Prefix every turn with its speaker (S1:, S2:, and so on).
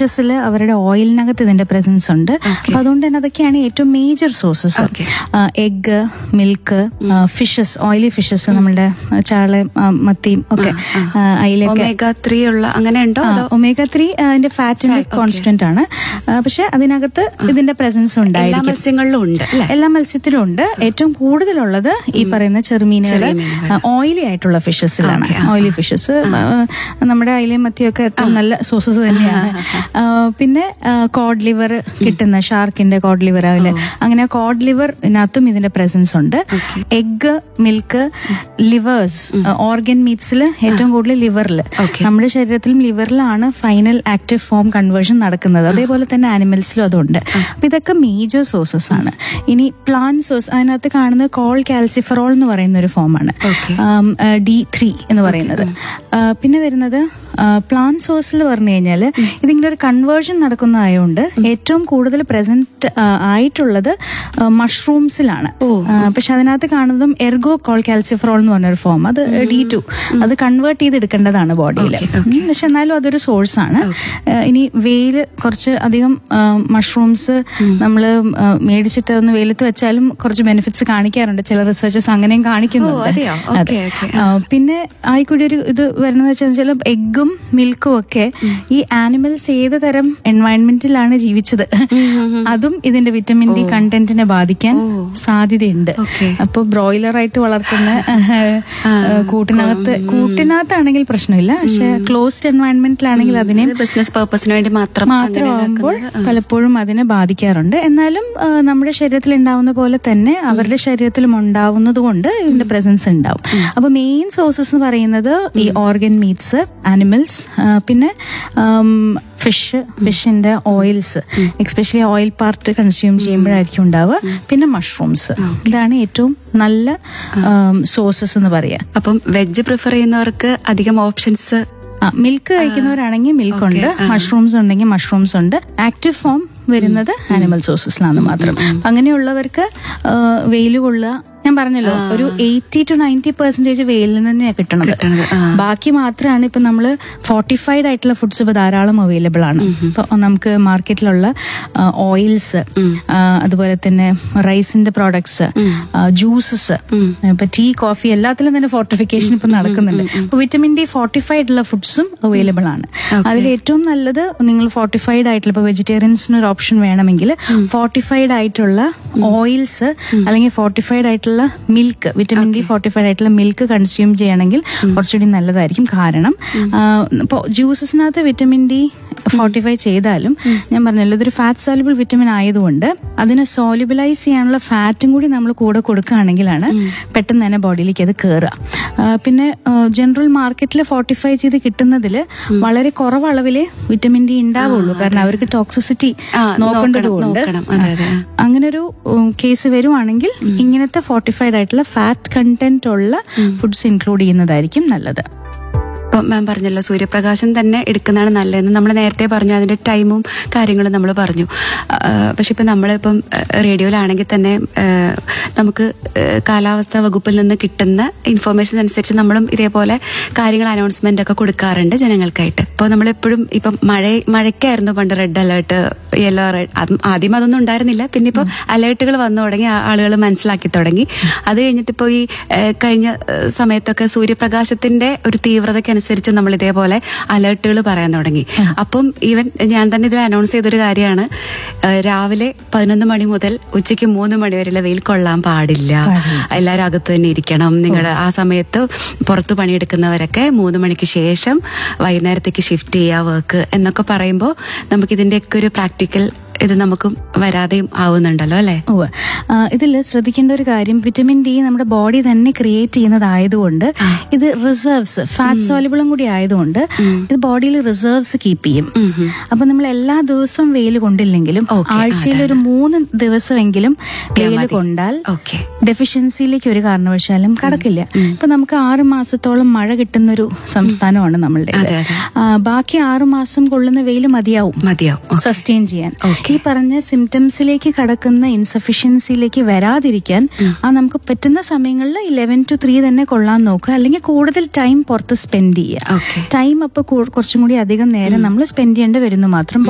S1: ഫിഷസിൽ അവരുടെ ഓയിലിനകത്ത് ഇതിന്റെ പ്രസൻസ് ഉണ്ട് അപ്പൊ അതുകൊണ്ട് തന്നെ അതൊക്കെയാണ് ഏറ്റവും major sources
S2: Okay.
S1: Egg milk fishes oily fishes നമ്മുടെ ചാള ആ, മത്തിയും ഒക്കെ ആ, അയിലൊക്കെ
S2: ഒമേഗ ത്രീ ഉള്ള അങ്ങനെ ഉണ്ടോ അതോ
S1: ഒമേഗ ത്രീ അതിന്റെ ഫാറ്റിന്റെ കോൺസ്റ്റന്റ് ആണ് ആ, പക്ഷെ അതിനകത്ത് ഇതിന്റെ പ്രസൻസ്
S2: എല്ലാ
S1: ഉണ്ടായിരിക്കും
S2: മത്സ്യങ്ങളിലും ഉണ്ട് അല്ലെ
S1: എല്ലാ മത്സ്യത്തിലും ഉണ്ട് ഏറ്റവും കൂടുതലുള്ളത് ഈ പറയുന്ന ചെറുമീനുകൾ ഓയിലി ആയിട്ടുള്ള ഫിഷസിലാണ് ഓയിലി ഫിഷസ് നമ്മുടെ അയിലയും മത്തിയൊക്കെ ഏറ്റവും നല്ല സോഴ്സസ് തന്നെയാണ് ആ, പിന്നെ കോഡ് ലിവർ കിട്ടുന്ന ഷാർക്കിന്റെ കോഡ് ലിവർ ആവില്ലേ അങ്ങനെ കോഡ് ലിവറിനകത്തും ഇതിന്റെ പ്രസൻസ് ഉണ്ട് എഗ് മിൽക്ക് ലിവേഴ്സ് ഓർഗൻ മീറ്റ്സിൽ ഏറ്റവും കൂടുതൽ ലിവറിൽ
S2: Okay.
S1: നമ്മുടെ ശരീരത്തിലും ലിവറിലാണ് ഫൈനൽ ആക്റ്റീവ് ഫോം കൺവേർഷൻ നടക്കുന്നത് അതേപോലെ തന്നെ ആനിമൽസിലും അതുണ്ട് അപ്പൊ ഇതൊക്കെ മേജർ സോഴ്സസ് ആണ് ഇനി പ്ലാൻ സോഴ്സ് അതിനകത്ത് കാണുന്നത് കോൾ കാൽസിഫറോൾ എന്ന് പറയുന്ന ഒരു ഫോമാണ്
S2: Okay.
S1: ഡി ത്രീ എന്ന് പറയുന്നത് ആ, പിന്നെ വരുന്നത് പ്ലാൻ സോഴ്സിൽ പറഞ്ഞു കഴിഞ്ഞാൽ ഇതിങ്ങനെ ഒരു കൺവേർഷൻ നടക്കുന്നതായതുകൊണ്ട് ഏറ്റവും കൂടുതൽ പ്രസന്റ് ആയിട്ടുള്ളത് മഷ്റൂംസിലാണ് പക്ഷെ അതിനകത്ത് കാണുന്നതും എർഗോ കോൾ കാൽസിഫറോൾ എന്ന് പറഞ്ഞൊരു ഫോം അത് ഡി ടു അത് കൺവേർട്ട് ചെയ്തെടുക്കേണ്ടതാണ് ബോഡിയിൽ പക്ഷെ എന്നാലും അതൊരു സോഴ്സ് ആണ് ആ, ഇനി വെയില് കുറച്ച് അധികം മഷ്റൂംസ് നമ്മൾ മേടിച്ചിട്ട് ഒന്ന് വെയിലത്ത് വെച്ചാലും കുറച്ച് ബെനിഫിറ്റ്സ് കാണിക്കാറുണ്ട് ചില റിസർച്ചേഴ്സ് അങ്ങനെയും കാണിക്കുന്നുണ്ട്
S2: അതെയോ?
S1: അതെ.
S2: Okay, okay.
S1: ആ, പിന്നെ ആയിക്കൂടി ഒരു ഇത് വരുന്നത് വെച്ചാൽ എഗ്ഗും മിൽക്കും ഒക്കെ ഈ ആനിമൽസ് ഏത് തരം എൻവയൺമെന്റിലാണ് ജീവിച്ചത് അതും ഇതിന്റെ വിറ്റമിൻ ഡി കണ്ടന്റിനെ ബാധിക്കാൻ സാധ്യതയുണ്ട്
S2: Okay.
S1: അപ്പൊ ബ്രോയിലർ ആയിട്ട് വളർത്തുന്ന കൂട്ടിനകത്ത് കൂട്ടിനകത്താണെങ്കിൽ പ്രശ്നമില്ല പക്ഷെ ക്ലോസ്ഡ് എൻവയൺമെന്റിലാണെങ്കിൽ അതിനെ
S2: ബിസിനസ് പർപ്പസിന് വേണ്ടി മാത്രം അങ്ങനെ
S1: മാത്രമാകുമ്പോൾ
S2: ഇതാക്കുന്നത്.
S1: പലപ്പോഴും അതിനെ ബാധിക്കാറുണ്ട് എന്നാലും ആ, നമ്മുടെ ശരീരത്തിൽ ഉണ്ടാവുന്ന പോലെ തന്നെ അവരുടെ ശരീരത്തിലും ഉണ്ടാവുന്നത് കൊണ്ട് ഇതിന്റെ പ്രസൻസ് ഉണ്ടാവും അപ്പൊ മെയിൻ സോഴ്സസ് എന്ന് പറയുന്നത് ഈ ഓർഗൻ മീറ്റ്സ് ആനിമൽസ് പിന്നെ ഫിഷ് ഫിഷിന്റെ oils especially oil part consume ചെയ്യുമ്പോഴായിരിക്കും ഉണ്ടാവുക പിന്നെ മഷ്റൂംസ് ഇതാണ് ഏറ്റവും നല്ല സോഴ്സസ് എന്ന് പറയാം
S2: അപ്പം വെജ് പ്രിഫർ ചെയ്യുന്നവർക്ക് അധികം ഓപ്ഷൻസ്
S1: ആ മിൽക്ക് കഴിക്കുന്നവരാണെങ്കിൽ മിൽക്ക് ഉണ്ട് മഷ്റൂംസ് ഉണ്ടെങ്കിൽ മഷ്റൂംസ് ഉണ്ട് ആക്റ്റീവ് ഫോം വരുന്നത് ആനിമൽ സോഴ്സസിലാണ് മാത്രം അപ്പൊ അങ്ങനെയുള്ളവർക്ക് വെയിൽ കൊള്ളുക ഞാൻ പറഞ്ഞല്ലോ ഒരു എയ്റ്റി ടു നയൻറ്റി പെർസെന്റേജ് വെയിലിൽ തന്നെയാണ് കിട്ടണത്
S2: കിട്ടണത്, ആ.
S1: ബാക്കി മാത്രമാണ് ഇപ്പൊ നമ്മള് ഫോർട്ടിഫൈഡ് ആയിട്ടുള്ള ഫുഡ്സ് ഇപ്പൊ ധാരാളം അവൈലബിൾ ആണ് ഇപ്പൊ നമുക്ക് മാർക്കറ്റിലുള്ള ഓയിൽസ് അതുപോലെ തന്നെ റൈസിന്റെ പ്രോഡക്ട്സ് ജ്യൂസസ് ഇപ്പൊ ടീ കോഫി എല്ലാത്തിലും തന്നെ ഫോർട്ടിഫിക്കേഷൻ ഇപ്പൊ നടക്കുന്നുണ്ട് അപ്പൊ വിറ്റമിൻ ഡി ഫോർട്ടിഫൈഡ് ഉള്ള ഫുഡ്സും അവൈലബിൾ ആണ് അതിൽ ഏറ്റവും നല്ലത് നിങ്ങൾ ഫോർട്ടിഫൈഡ് ആയിട്ടുള്ള ഇപ്പൊ വെജിറ്റേറിയൻസിന് ഒരു ഓപ്ഷൻ വേണമെങ്കിൽ ഫോർട്ടിഫൈഡ് ആയിട്ടുള്ള ഓയിൽസ് അല്ലെങ്കിൽ ഫോർട്ടിഫൈഡ് ആയിട്ടുള്ള മിൽക്ക് വിറ്റമിൻ ഡി ഫോർട്ടിഫൈഡ് ആയിട്ടുള്ള മിൽക്ക് കൺസ്യൂം ചെയ്യണമെങ്കിൽ കുറച്ചുകൂടി നല്ലതായിരിക്കും കാരണം ഇപ്പോൾ ജ്യൂസസിനകത്ത് വിറ്റമിൻ ഡി ഫോർട്ടിഫൈ ചെയ്താലും ഞാൻ പറഞ്ഞല്ലോ ഇതൊരു ഫാറ്റ് സോലിബിൾ വിറ്റമിൻ ആയതുകൊണ്ട് അതിനെ സോലിബിലൈസ് ചെയ്യാനുള്ള ഫാറ്റും കൂടി നമ്മൾ കൂടെ കൊടുക്കുകയാണെങ്കിലാണ് പെട്ടെന്ന് തന്നെ ബോഡിയിലേക്ക് അത് കയറുക ആ, പിന്നെ ജനറൽ മാർക്കറ്റിൽ ഫോർട്ടിഫൈ ചെയ്ത് കിട്ടുന്നതിൽ വളരെ കുറവ് അളവിലെ വിറ്റമിൻ ഡി ഉണ്ടാവുള്ളൂ കാരണം അവർക്ക് ടോക്സിസിറ്റി
S2: ആ,
S1: നോക്കേണ്ടതുകൊണ്ട്
S2: നോക്കണം, അതെ, അതെ.
S1: അങ്ങനെ ഒരു കേസ് വരുവാണെങ്കിൽ ഇങ്ങനത്തെ ഫോർട്ടിഫൈഡ് ആയിട്ടുള്ള ഫാറ്റ് കണ്ടന്റ് ഉള്ള ഫുഡ്സ് ഇൻക്ലൂഡ് ചെയ്യുന്നതായിരിക്കും നല്ലത്
S2: ഇപ്പം മാം പറഞ്ഞല്ലോ സൂര്യപ്രകാശം തന്നെ എടുക്കുന്നതാണ് നല്ലതെന്ന് നമ്മൾ നേരത്തെ പറഞ്ഞു അതിന്റെ ടൈമും കാര്യങ്ങളും നമ്മൾ പറഞ്ഞു ആ, പക്ഷെ ഇപ്പം നമ്മളിപ്പം റേഡിയോയിലാണെങ്കിൽ തന്നെ ആ, നമുക്ക് ആ, കാലാവസ്ഥാ വകുപ്പിൽ നിന്ന് കിട്ടുന്ന ഇൻഫർമേഷൻ അനുസരിച്ച് നമ്മളും ഇതേപോലെ കാര്യങ്ങൾ അനൗൺസ്മെന്റ് ഒക്കെ കൊടുക്കാറുണ്ട് ജനങ്ങൾക്കായിട്ട് ഇപ്പോൾ നമ്മളെപ്പോഴും ഇപ്പം മഴ മഴയ്ക്കായിരുന്നു പണ്ട് റെഡ് അലേർട്ട് യെല്ലോ റെഡ് ആദ്യം അതൊന്നും ഉണ്ടായിരുന്നില്ല പിന്നെ ഇപ്പോൾ അലേർട്ടുകൾ വന്നു തുടങ്ങി ആളുകൾ മനസ്സിലാക്കി തുടങ്ങി അത് കഴിഞ്ഞിട്ട് ഇപ്പോൾ ഈ ഏഹ്, കഴിഞ്ഞ ഏഹ്, സമയത്തൊക്കെ സൂര്യപ്രകാശത്തിന്റെ ഒരു തീവ്രതയ്ക്കനുസരിച്ച് നമ്മൾ ഇതേപോലെ അലേർട്ടുകൾ പറയാൻ തുടങ്ങി അപ്പം ഈവൻ ഞാൻ തന്നെ ഇതിൽ അനൗൺസ് ചെയ്തൊരു കാര്യമാണ് ഏഹ്, രാവിലെ പതിനൊന്ന് മണി മുതൽ ഉച്ചയ്ക്ക് മൂന്ന് മണി വരെയുള്ള വെയിൽ കൊള്ളാൻ പാടില്ല എല്ലാവരും അകത്ത് തന്നെ ഇരിക്കണം നിങ്ങൾ ആ സമയത്ത് പുറത്ത് പണിയെടുക്കുന്നവരൊക്കെ മൂന്ന് മണിക്ക് ശേഷം വൈകുന്നേരത്തേക്ക് ഷിഫ്റ്റ് ചെയ്യുക വർക്ക് എന്നൊക്കെ പറയുമ്പോൾ നമുക്ക് ഇതിന്റെയൊക്കെ ഒരു പ്രാക്ടിക്കൽ ഇത് നമുക്ക് വരാതെയും ആവുന്നുണ്ടല്ലോ അല്ലെ
S1: ഉവ്വ്. ആ, ഇതിൽ ശ്രദ്ധിക്കേണ്ട ഒരു കാര്യം വിറ്റമിൻ ഡി നമ്മുടെ ബോഡി തന്നെ ക്രിയേറ്റ് ചെയ്യുന്നതായതുകൊണ്ട് ഇത് റിസർവ്സ് ഫാറ്റ് സോലിബിളും കൂടി ആയതുകൊണ്ട് ഇത് ബോഡിയിൽ റിസർവ്സ് കീപ്പ് ചെയ്യും അപ്പൊ നമ്മൾ എല്ലാ ദിവസവും വെയിൽ കൊണ്ടില്ലെങ്കിലും
S2: Okay,
S1: ആഴ്ചയിൽ ഒരു മൂന്ന് ദിവസമെങ്കിലും വെയിൽ കൊണ്ടാൽ
S2: ഓക്കെ
S1: ഡെഫിഷ്യൻസിയിലേക്ക് ഒരു കാരണവശാലും കടക്കില്ല ഇപ്പൊ നമുക്ക് ആറ് മാസത്തോളം മഴ കിട്ടുന്ന ഒരു സംസ്ഥാനമാണ് നമ്മളുടെ
S2: അതെ, അതെ.
S1: ബാക്കി ആറ് മാസം കൊള്ളുന്ന വെയിൽ മതിയാവും
S2: മതിയാവും
S1: സസ്റ്റെയിൻ ചെയ്യാൻ
S2: Okay.
S1: ഈ പറഞ്ഞ സിംറ്റംസിലേക്ക് കടക്കുന്ന ഇൻസഫിഷ്യൻസിയിലേക്ക് വരാതിരിക്കാൻ ആ നമുക്ക് പറ്റുന്ന സമയങ്ങളിൽ ഇലവൻ ടു ത്രീ തന്നെ കൊള്ളാൻ നോക്കുക അല്ലെങ്കിൽ കൂടുതൽ ടൈം പുറത്ത് സ്പെൻഡ് ചെയ്യുക
S2: Okay.
S1: ടൈം അപ്പൊ കൂ- കുറച്ചും കൂടി അധികം നേരം നമ്മൾ സ്പെൻഡ് ചെയ്യേണ്ടി വരുന്നു മാത്രം